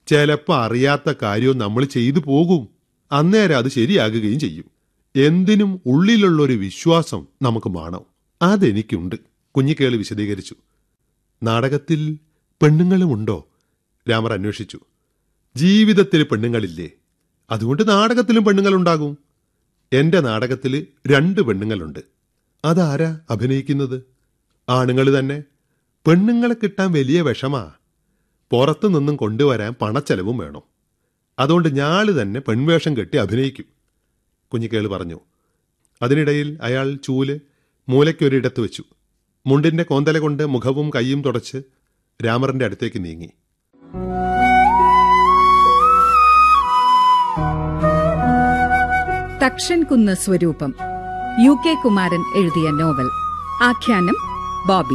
ചിലപ്പോ അറിയാത്ത കാര്യവും നമ്മൾ ചെയ്തു പോകും അന്നേരം അത് ശരിയാകുകയും ചെയ്യും എന്തിനും ഉള്ളിലുള്ളൊരു വിശ്വാസം നമുക്ക് വേണം അതെനിക്കുണ്ട് കുഞ്ഞിക്കേളി വിശദീകരിച്ചു നാടകത്തിൽ പെണ്ണുങ്ങളുമുണ്ടോ രാമർ അന്വേഷിച്ചു ജീവിതത്തിൽ പെണ്ണുങ്ങളില്ലേ അതുകൊണ്ട് നാടകത്തിലും പെണ്ണുങ്ങളുണ്ടാകും എന്റെ നാടകത്തിൽ രണ്ട് പെണ്ണുങ്ങളുണ്ട് അതാരാ അഭിനയിക്കുന്നത് ആണുങ്ങൾ തന്നെ പെണ്ണുങ്ങളെ കിട്ടാൻ വലിയ വിഷമാ പുറത്തു നിന്നും കൊണ്ടുവരാൻ പണച്ചെലവും വേണം അതുകൊണ്ട് ഞാള് തന്നെ പെൺവേഷം കെട്ടി അഭിനയിക്കും കുഞ്ഞിക്കേള് പറഞ്ഞു അതിനിടയിൽ അയാൾ ചൂല് മൂലയ്ക്കൊരിടത്ത് വെച്ചു മുണ്ടിന്റെ കോന്തല കൊണ്ട് മുഖവും കൈയും തുടച്ച് രാമറിന്റെ അടുത്തേക്ക് നീങ്ങി തക്ഷൻ കുന്ന് സ്വരൂപം യു കെ കുമാരൻ എഴുതിയ നോവൽ ആഖ്യാനം ബോബി